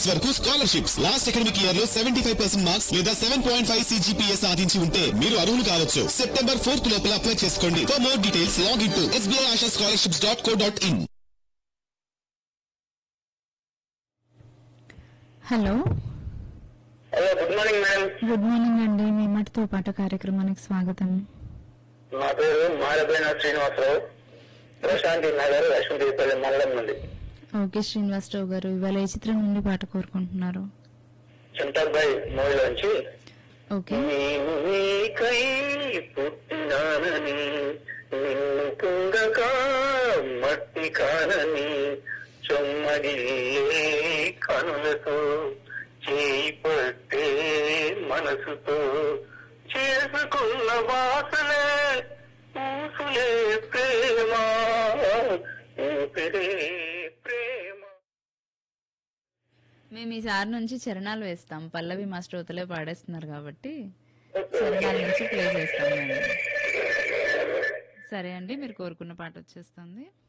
లాక్స్ వరకు scholarships last academic year లో seventy five percent marks లేదా సెవెన్ పాయింట్ ఫైవ్ సిజిపిఎస్ సాధించి ఉంటే మీరు అర్హులు కావచ్చు సెప్టెంబర్ ఫోర్త్ లోపల అప్లై చేసుకోండి for more details log in to SBI Asha scholarships dot co dot in hello hello good morning madam good morning అండి మీ మటితో పాటు కార్యక్రమానికి స్వాగతం నా పేరు మారబైన శ్రీనివాసరావు ప్రశాంతి నగర్ లక్ష్మీదేవిపల్లి మండలం నుండి ఓకే శ్రీనివాసరావు గారు ఇవాళ ఏ చిత్రం నుండి పాట కోరుకుంటున్నారు సెంటర్ బై మూవీలోంచి ఓకే నేను నీకై పుట్టినానని నిన్ను పొంగక మట్టి కానని చొమ్మగిల్లే కనులతో చేయి పట్టే మనసుతో చేసుకున్న వాసలే ఊసులే ప్రేమ ఊపిరే ప్రేమ మేము ఈసారి నుంచి చరణాలు వేస్తాం పల్లవి మా శ్రోతలే పాడేస్తున్నారు కాబట్టి చరణాల నుంచి ప్లే చేస్తాం మేము సరే అండి మీరు కోరుకున్న పాట వచ్చేస్తుంది